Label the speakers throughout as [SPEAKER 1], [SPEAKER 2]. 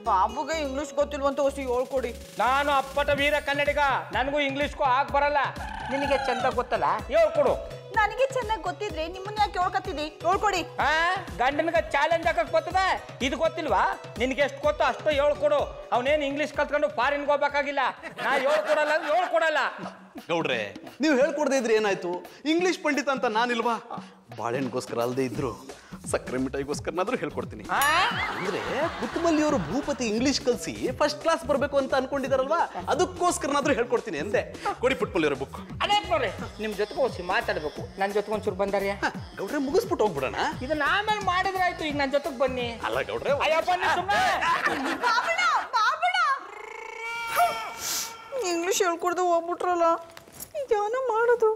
[SPEAKER 1] ಬಾಬುಗೆ English ಗೊತ್ತಿಲ್ವಂತ ಹೊಸಿ ಹೇಳ್ಕೊಡಿ
[SPEAKER 2] ನಾನು ಅಪ್ಪಟ ವೀರ ಕನ್ನಡಿಗ ನನಗೂ ಇಂಗ್ಲೀಷ್ಗೂ ಆಗ ಬರಲ್ಲ ನಿನಗೆ ಚಂದ ಗೊತ್ತಲ್ಲ ಹೇಳ್ಕೊಡು
[SPEAKER 1] ನನಗೆ ಚೆನ್ನಾಗಿ ಗೊತ್ತಿದ್ರೆ ನಿಮ್ಮನ್ನ ಯಾಕೆ ಹೇಳ್ಕತ್ತಿದ್ದಿ ಹೇಳ್ಕೊಡಿ
[SPEAKER 2] ಆ ಗಂಡನಿಗೆ ಚಾಲೆಂಜ್ ಹಾಕಕ್ ಬರ್ತದ ಇದು ಗೊತ್ತಿಲ್ವಾ ನಿನ್ಗೆ ಎಷ್ಟು ಗೊತ್ತೋ ಅಷ್ಟು ಹೇಳ್ಕೊಡು ಅವನೇನು ಇಂಗ್ಲೀಷ್ ಕಲ್ತ್ಕೊಂಡು ಫಾರಿನ್ಗೆ ಹೋಗ್ಬೇಕಾಗಿಲ್ಲ ನಾ ಹೇಳ್ಕೊಡಲ್ಲ ಅಂದ್ರೆ ಹೇಳ್ಕೊಡಲ್ಲ
[SPEAKER 3] ಗೌಡ್ರೆ ನೀವು ಹೇಳ್ಕೊಡದೇ ಇದ್ರೆ ಏನಾಯ್ತು ಇಂಗ್ಲಿಷ್ ಪಂಡಿತ ಅಂತ ನಾನಿಲ್ವಾ ಬಾಳೆಹಣ್ಣಿಗೋಸ್ಕರ ಅಲ್ಲದೆ ಇದ್ರು ಸಕ್ಕರೆ ಮಿಠಾಯಿಗೋಸ್ಕರನಾದ್ರೂ ಹೇಳ್ಕೊಡ್ತೀನಿ
[SPEAKER 2] ಆ?
[SPEAKER 3] ಅಂದ್ರೆ ಪುಟ್ಟಮಲ್ಲಿಯವರು ಭೂಪತಿ ಇಂಗ್ಲಿಷ್ ಕಲ್ಸಿ ಫಸ್ಟ್ ಕ್ಲಾಸ್ ಬರಬೇಕು ಅಂತ ಅನ್ಕೊಂಡಿದಾರಲ್ವಾ ಅದಕ್ಕೋಸ್ಕರನಾದ್ರೂ ಹೇಳ್ಕೊಡ್ತೀನಿ ಅಂದೆ ಕೊಡಿ ಪುಟ್ಟಮಲ್ಲಿಯವರ ಬುಕ್
[SPEAKER 2] ಅನೇಕ್ ನೋಡ್ರಿ ನಿಮ್ ಜೊತೆಗೆ ಹೋಗಿ ಮಾತಾಡ್ಬೇಕು ನನ್ನ ಜೊತೆಗೆ ಒಂಚೂರು ಬಂದಾರ್ಯ
[SPEAKER 3] ಗೌಡ್ರೆ ಮುಗಿಸ್ಬಿಟ್ಟು ಹೋಗ್ಬಿಡೋಣ
[SPEAKER 2] ಇದನ್ನ ಆಮೇಲೆ ಮಾಡಿದ್ರೆ ಆಯ್ತು ಈಗ ನನ್ನ ಜೊತೆಗೆ ಬನ್ನಿ
[SPEAKER 3] ಅಲ್ಲ ಗೌಡ್ರೆ
[SPEAKER 2] ಅಯ್ಯ ಬನ್ನಿ ಸುಮ್ಮನೆ
[SPEAKER 1] ಬಾಬಣ ಬಾಬಣ ಇಂಗ್ಲಿಷ್ ಹೇಳ್ಕೊಡ್ದು ಹೋಗ್ಬಿಟ್ರಲ್ಲ ಈಗ ಏನೋ ಮಾಡೋದು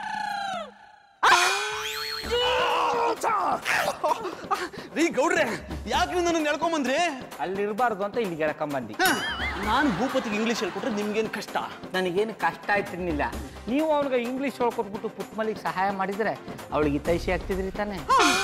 [SPEAKER 3] ರೀ ಗೌಡ್ರೆ ಯಾಕೆ ನೀವು ನನ್ನ ಹೇಳ್ಕೊಂಬಂದ್ರಿ
[SPEAKER 2] ಅಲ್ಲಿರ್ಬಾರ್ದು ಅಂತ ಇಲ್ಲಿಗೆ ಎಳ್ಕೊಂಬಂದಿ
[SPEAKER 3] ನಾನು ಭೂಪತಿಗೆ ಇಂಗ್ಲಿಷ್ ಹೇಳ್ಕೊಟ್ರೆ ನಿಮ್ಗೇನು ಕಷ್ಟ
[SPEAKER 2] ನನಗೇನು ಕಷ್ಟ ಆಯ್ತಿರ್ಲಿಲ್ಲ ನೀವು ಅವನಿಗೆ ಇಂಗ್ಲೀಷ್ ಹೇಳ್ಕೊಟ್ಬಿಟ್ಟು ಪುಟ್ಮಲಿಗೆ ಸಹಾಯ ಮಾಡಿದ್ರೆ ಅವಳಿಗೆ ತೈಸಿ ಆಗ್ತಿದ್ರಿ ತಾನೆ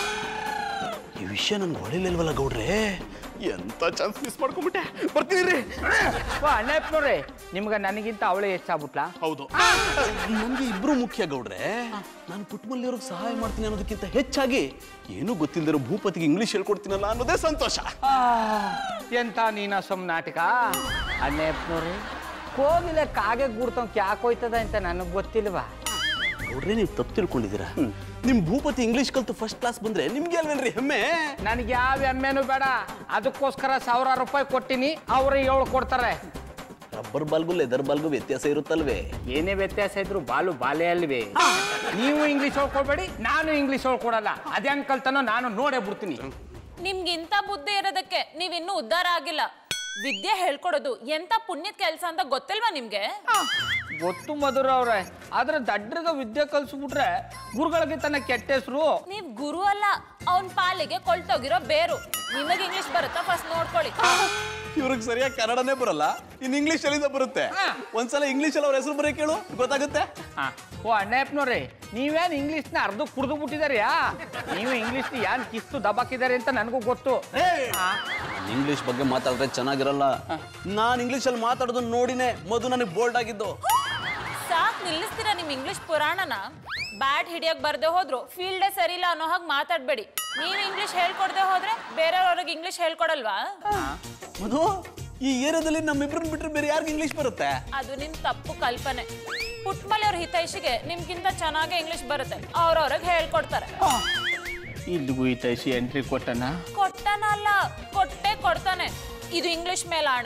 [SPEAKER 3] ಈ ವಿಷಯ ನನ್ಗೆ ಹೊಳಿಲಿಲ್ವಲ್ಲ ಗೌಡ್ರೆ ಎಂತ ಚಾನ್ಸ್ ಮಿಸ್ ಮಾಡ್ಕೊಂಬಿಟ್ಟೆ ಬರ್ತೀನಿ ರೀ
[SPEAKER 2] ಓ ಅಣ್ಣಪ್ಪನವ್ರೆ ನಿಮ್ಗೆ ನನಗಿಂತ ಅವಳೇ ಹೆಚ್ಚಾಗ್ಬಿಟ್ಲಾ
[SPEAKER 3] ಹೌದು ನನ್ಗೆ ಇಬ್ರು ಮುಖ್ಯ ಗೌಡ್ರೆ ನಾನು ಪುಟ್ಟಮಲ್ಲಿಯವ್ರಿಗೆ ಸಹಾಯ ಮಾಡ್ತೀನಿ ಅನ್ನೋದಕ್ಕಿಂತ ಹೆಚ್ಚಾಗಿ ಏನೂ ಗೊತ್ತಿಲ್ಲದಿರೋ ಭೂಪತಿಗೆ ಇಂಗ್ಲಿಷ್ ಹೇಳ್ಕೊಡ್ತೀನಲ್ಲ ಅನ್ನೋದೇ ಸಂತೋಷ
[SPEAKER 2] ಆ, ಎಂತ ನೀನ ಸುಮ್ ನಾಟಕ ಅಣ್ಣಪ್ಪನವ್ರೆ ಕೋಗಿಲೆ ಕಾಗೆ ಗೂಡ್ತಂಕ್ ಯಾಕೆ ಹೋಯ್ತದ ಅಂತ ನನಗೆ ಗೊತ್ತಿಲ್ವಾ
[SPEAKER 3] ಗೌಡ್ರೆ ನೀವು ತಪ್ಪು ತಿಳ್ಕೊಂಡಿದ್ದೀರಾ ನಿಮ್ ಭೂಪತಿ ಇಂಗ್ಲಿಷ್ ಕಲ್ತು ಫಸ್ಟ್ ಕ್ಲಾಸ್ ಬಂದ್ರೆ ನಿಮ್ಗೆ ಅಲ್ವೇನ್ರಿ ಹೆಮ್ಮೆ
[SPEAKER 2] ನನಗೆ ಯಾವ ಎಮ್ಮೆನೂ ಬೇಡ ಅದಕ್ಕೋಸ್ಕರ ಸಾವಿರಾರು ರೂಪಾಯಿ ಕೊಟ್ಟಿನಿ ಅವರೇ ಏಳು ಕೊಡ್ತಾರೆ
[SPEAKER 3] ರಬ್ಬರ್ ಬಾಲ್ಗೂ ಲೆದರ್ ಬಾಲ್ಗೂ ವ್ಯತ್ಯಾಸ ಇರುತ್ತಲ್ವೇ
[SPEAKER 2] ಏನೇ ವ್ಯತ್ಯಾಸ ಇದ್ರು ಬಾಲು ಬಾಲೆ ಅಲ್ವೇ ನೀವು ಇಂಗ್ಲೀಷ್ ಹೇಳ್ಕೊಳ್ಬೇಡಿ ನಾನು ಇಂಗ್ಲೀಷ್ ಹೇಳ್ಕೊಡಲ್ಲ ಅದೇ ಅಂಕಲ್ತನೋ ನಾನು ನೋಡೇ ಬಿಡ್ತೀನಿ
[SPEAKER 4] ನಿಮ್ಗಿಂತ ಬುದ್ಧಿ ಇರೋದಕ್ಕೆ ನೀವಿನ್ನೂ ಉದ್ಧಾರ ಆಗಿಲ್ಲ ವಿದ್ಯೆ ಹೇಳ್ಕೊಡೋದು ಎಂತ ಪುಣ್ಯದ ಕೆಲಸ ಅಂತ ಗೊತ್ತಿಲ್ವಾ ನಿಮ್ಗೆ
[SPEAKER 2] ಗೊತ್ತು ಮಧುರ ಅವ್ರೆ ಆದ್ರೆ ದಡ್ರಿಗೆ ವಿದ್ಯೆ ಕಲ್ಸ್ಬಿಟ್ರೆ ಗುರುಗಳಿಗೆ ತನ್ನ ಕೆಟ್ಟ ಹೆಸರು
[SPEAKER 4] ನೀವ್ ಗುರು ಅಲ್ಲ ಅವನ್ ಪಾಲಿಗೆ ಕೊಳ್ತೋಗಿರೋ ಬೇರು ನಿಮಗೆ ಇಂಗ್ಲಿಷ್ ಬರುತ್ತಾ ಫಸ್ಟ್ ನೋಡ್ಕೊಳ್ಳಿ
[SPEAKER 3] ಇವ್ರಿಗೆ ಸರಿಯಾಗಿ ಕನ್ನಡನೇ ಬರಲ್ಲ ಇನ್ ಇಂಗ್ಲಿಷ್ ಎಲ್ಲಿಂದ ಬರುತ್ತೆ ಒಂದ್ಸಲ ಇಂಗ್ಲಿಷ್ ಅಲ್ಲಿ ಅವ್ರ ಹೆಸರು ಬರೀ ಕೇಳು ಗೊತ್ತಾಗುತ್ತೆ
[SPEAKER 2] ಆ, ಓ ಅಣ್ಣಪ್ಪನವ್ರೆ ನೀವೇನು ಇಂಗ್ಲೀಷ್ನ ಅರ್ಧ ಕುಡ್ದು ಬಿಟ್ಟಿದಾರ್ಯಾ ನೀವು ಇಂಗ್ಲೀಷ್ ಯಾನ್ ಕಿಸ್ತು ದಬಾಕಿದ್ದಾರೆ ಅಂತ ನನಗೂ ಗೊತ್ತು ಆ,
[SPEAKER 3] ಇಂಗ್ಲಿಷ್ ಬಗ್ಗೆ ಮಾತಾಡಿದ್ರೆ ಚೆನ್ನಾಗಿರಲ್ಲ ನಾನು ಇಂಗ್ಲಿಷ್ ಅಲ್ಲಿ ಮಾತಾಡೋದನ್ನ ನೋಡಿನೇ ಮಧು ನನಗೆ ಬೋಲ್ಡ್ ಆಗಿದ್ದು
[SPEAKER 4] ಸಾಕ್ ನಿಲ್ಲಿಸ್ತೀರಾ ನಿಮ್ ಇಂಗ್ಲಿಷ್ ಪುರಾಣನ ಬ್ಯಾಟ್ ಹಿಡಿಯಕ್ ಬರ್ದೆ ಹೋದ್ರು ಫೀಲ್ಡೇ ಸರಿಯಿಲ್ಲ ಅನ್ನೋ ಹಾಗೆ ಮಾತಾಡ್ಬೇಡಿ ನೀವು ಇಂಗ್ಲಿಷ್ ಹೇಳ್ಕೊಡ್ದೆ ಹೋದ್ರೆ ಬೇರೆಯವ್ರಿಗೆ ಇಂಗ್ಲಿಷ್ ಹೇಳ್ಕೊಡಲ್ವಾ
[SPEAKER 3] ಮಧು ಈ ಏರಿಯಾದಲ್ಲಿ ನಮ್ಮಿಬ್ರನ್ನ ಬಿಟ್ರೆ ಬೇರೆ ಯಾರಿಗೆ ಇಂಗ್ಲಿಷ್ ಬರುತ್ತೆ
[SPEAKER 4] ಅದು ನಿಮ್ ತಪ್ಪು ಕಲ್ಪನೆ ಪುಟ್ಮಲಿ ಅವ್ರ ಹಿತೈಷಿಗೆ ನಿಮ್ಗಿಂತ ಚೆನ್ನಾಗಿ ಇಂಗ್ಲಿಷ್ ಬರುತ್ತೆ ಅವ್ರವ್ರಿಗೆ ಹೇಳ್ಕೊಡ್ತಾರೆ
[SPEAKER 2] ಇಲ್ಲಿಗೂ ಈ ತೈಸಿ ಎಂಟ್ರಿ ಕೊಟ್ಟನ
[SPEAKER 4] ಕೊಟ್ಟನಲ್ಲ ಕೊಟ್ಟೆ ಕೊಡ್ತಾನೆ ಇದು ಇಂಗ್ಲಿಷ್ ಮೇಲೆ ಆಣೆ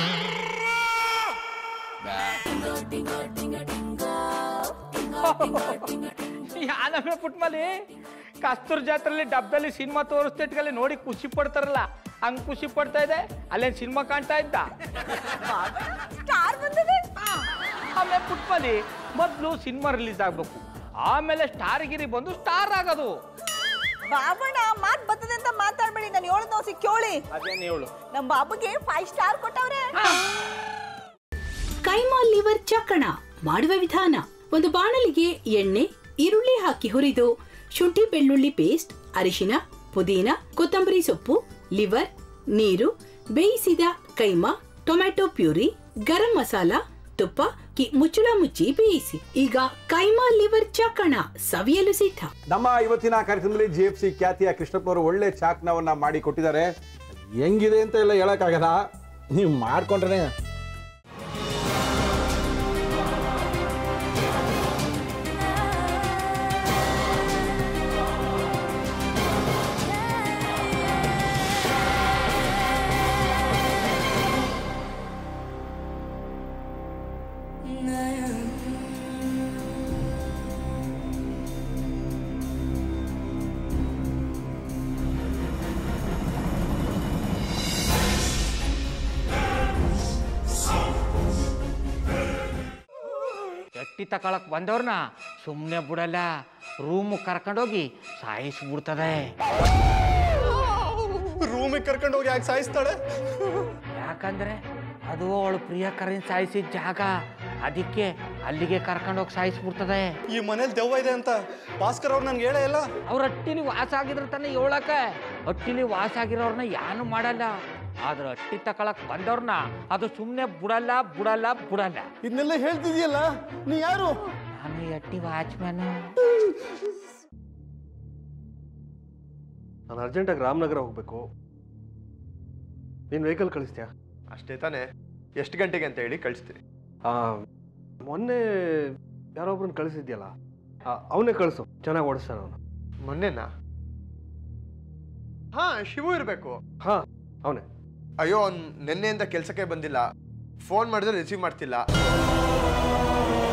[SPEAKER 2] ಯಾನಮ್ಮೆ ಪುಟ್ಮಲಿ ಕಸ್ತೂರ್ ಜಾತ್ರೆಯಲ್ಲಿ ಡಬ್ಬಲ್ಲಿ ಸಿನಿಮಾ ತೋರಿಸ್ತಿಟ್ಕಲ್ಲಿ ನೋಡಿ ಖುಷಿ ಪಡ್ತಾರಲ್ಲ ಹಂಗ್ ಖುಷಿ ಪಡ್ತಾ ಇದೆ ಅಲ್ಲೇನ್ ಸಿನಿಮಾ ಕಾಣ್ತಾ ಇದ್ದ
[SPEAKER 1] ಸ್ಟಾರ್ ಬಂದಿದೆ
[SPEAKER 2] ಆಮೇಲೆ ಪುಟ್ಮಲಿ ಮೊದಲು ಸಿನಿಮಾ ರಿಲೀಸ್ ಆಗ್ಬೇಕು ಆಮೇಲೆ ಸ್ಟಾರ್ ಗಿರಿ ಬಂದು ಸ್ಟಾರ್ ಆಗೋದು
[SPEAKER 1] ಬಾಬಣ್ಣ ಮಾತ್ ಬರ್ತದೆ ಅಂತ ಮಾತಾಡ್ಬೇಡಿ ನಾನು ಹೇಳದ್ ನಾವು ಕೇಳಿ
[SPEAKER 2] ಅದೇನು ಹೇಳು
[SPEAKER 1] ನಮ್ಮ ಬಾಬುಗೆ ಫೈವ್ ಸ್ಟಾರ್ ಕೊಟ್ಟವ್ರೆ
[SPEAKER 5] ಕೈಮಾ ಲಿವರ್ ಚಕ್ಕಣ ಮಾಡುವ ವಿಧಾನ ಒಂದು ಬಾಣಲಿಗೆ ಎಣ್ಣೆ ಈರುಳ್ಳಿ ಹಾಕಿ ಹುರಿದು ಶುಂಠಿ ಬೆಳ್ಳುಳ್ಳಿ ಪೇಸ್ಟ್ ಅರಿಶಿನ ಪುದೀನ ಕೊತ್ತಂಬರಿ ಸೊಪ್ಪು ಲಿವರ್ ನೀರು ಬೇಯಿಸಿದ ಕೈಮಾ ಟೊಮ್ಯಾಟೊ ಪ್ಯೂರಿ ಗರಂ ಮಸಾಲ ತುಪ್ಪ ಕಿ ಮುಚ್ಚಳ ಮುಚ್ಚಿ ಬೇಯಿಸಿ ಈಗ ಕೈಮಾ ಲಿವರ್ ಚಕ್ಕಣ ಸವಿಯಲು ಸಿದ್ಧ
[SPEAKER 6] ನಮ್ಮ ಇವತ್ತಿನ ಕಾರ್ಯಕ್ರಮದಲ್ಲಿ ಜಿ ಎಫ್ ಸಿ ಖ್ಯಾತಿಯ ಕೃಷ್ಣಪ್ಪನವರು ಒಳ್ಳೆ ಚಾಕ್ನವನ್ನ ಮಾಡಿ ಕೊಟ್ಟಿದ್ದಾರೆ ಹೆಂಗಿದೆ ಅಂತ ಎಲ್ಲ ಹೇಳಕ್ಕಾಗಲ್ಲ ನೀವು ಮಾಡ್ಕೊಂಡ್ರೆ
[SPEAKER 2] ಗಟ್ಟಿ ತಕೊಳಕ್ ಬಂದವ್ರನ್ನ ಸುಮ್ಮನೆ ಬಿಡಲ್ಲ ರೂಮ್ ಕರ್ಕೊಂಡೋಗಿ ಸಾಯಿಸ್ಬಿಡ್ತದೆ
[SPEAKER 3] ರೂಮಿಗೆ ಕರ್ಕೊಂಡು ಹೋಗಿ ಯಾಕೆ ಸಾಯಿಸ್ತಾಳೆ
[SPEAKER 2] ಯಾಕಂದ್ರೆ ಅದು ಅವಳು ಪ್ರಿಯಕರನ್ ಸಾಯಿಸಿದ ಜಾಗ ಅದಕ್ಕೆ ಅಲ್ಲಿಗೆ ಕರ್ಕೊಂಡೋಗಿ ಸಾಯಿಸ್ಬಿಡ್ತದೆ
[SPEAKER 3] ಈ ಮನೇಲಿ ದೆವ್ವ ಇದೆ ಅಂತ ಭಾಸ್ಕರ್ ಅವ್ರು ನನ್ಗೆ ಹೇಳೇ ಇಲ್ಲ
[SPEAKER 2] ಅವ್ರ ಹಟ್ಟಿಲಿ ವಾಸ ಆಗಿದ್ರೆ ತಾನೇ ಏಳಕ್ಕೆ ಹಟ್ಟಿಲಿ ವಾಸ ಆಗಿರೋರ್ನ ಯಾನು ಮಾಡಲ್ಲ ಆದ್ರೆ ಅಟ್ಟಿ ತಕೊಳಕ್ ಬಂದವ್ರನ್ನ ಅದು ಸುಮ್ಮನೆ ಬಿಡಲ್ಲ ಬಿಡಲ್ಲ ಬಿಡಲ್ಲ
[SPEAKER 3] ಇದನ್ನೆಲ್ಲ ಹೇಳ್ತಿದ್ಯಲ್ಲ ನೀ ಯಾರು
[SPEAKER 2] ನಾನು ಈ ಅಟ್ಟಿ ವಾಚ್ಮ್ಯಾನ್
[SPEAKER 7] ನಾನು ಅರ್ಜೆಂಟಾಗಿ ರಾಮನಗರ ಹೋಗ್ಬೇಕು ನೀನು ವೆಹಿಕಲ್ ಕಳಿಸ್ತೀಯಾ
[SPEAKER 8] ಅಷ್ಟೇ ತಾನೇ ಎಷ್ಟು ಗಂಟೆಗೆ ಅಂತ ಹೇಳಿ ಕಳಿಸ್ತೀನಿ
[SPEAKER 7] ಆ, ಮೊನ್ನೆ ಯಾರೊಬ್ರನ್ನ ಕಳಿಸಿದ್ಯಲ್ಲ ಅವನೇ ಕಳಿಸು ಚೆನ್ನಾಗಿ ಓಡಿಸ್ತಾನೆ ಅವನು
[SPEAKER 8] ಮೊನ್ನೆನಾ ಹಾ ಶಿವು ಇರಬೇಕು
[SPEAKER 7] ಹಾಂ ಅವನೇ
[SPEAKER 8] ಅಯ್ಯೋ ಅವ್ನು ನಿನ್ನೆಯಿಂದ ಕೆಲಸಕ್ಕೆ ಬಂದಿಲ್ಲ ಫೋನ್ ಮಾಡಿದ್ರೆ ರಿಸೀವ್ ಮಾಡ್ತಿಲ್ಲ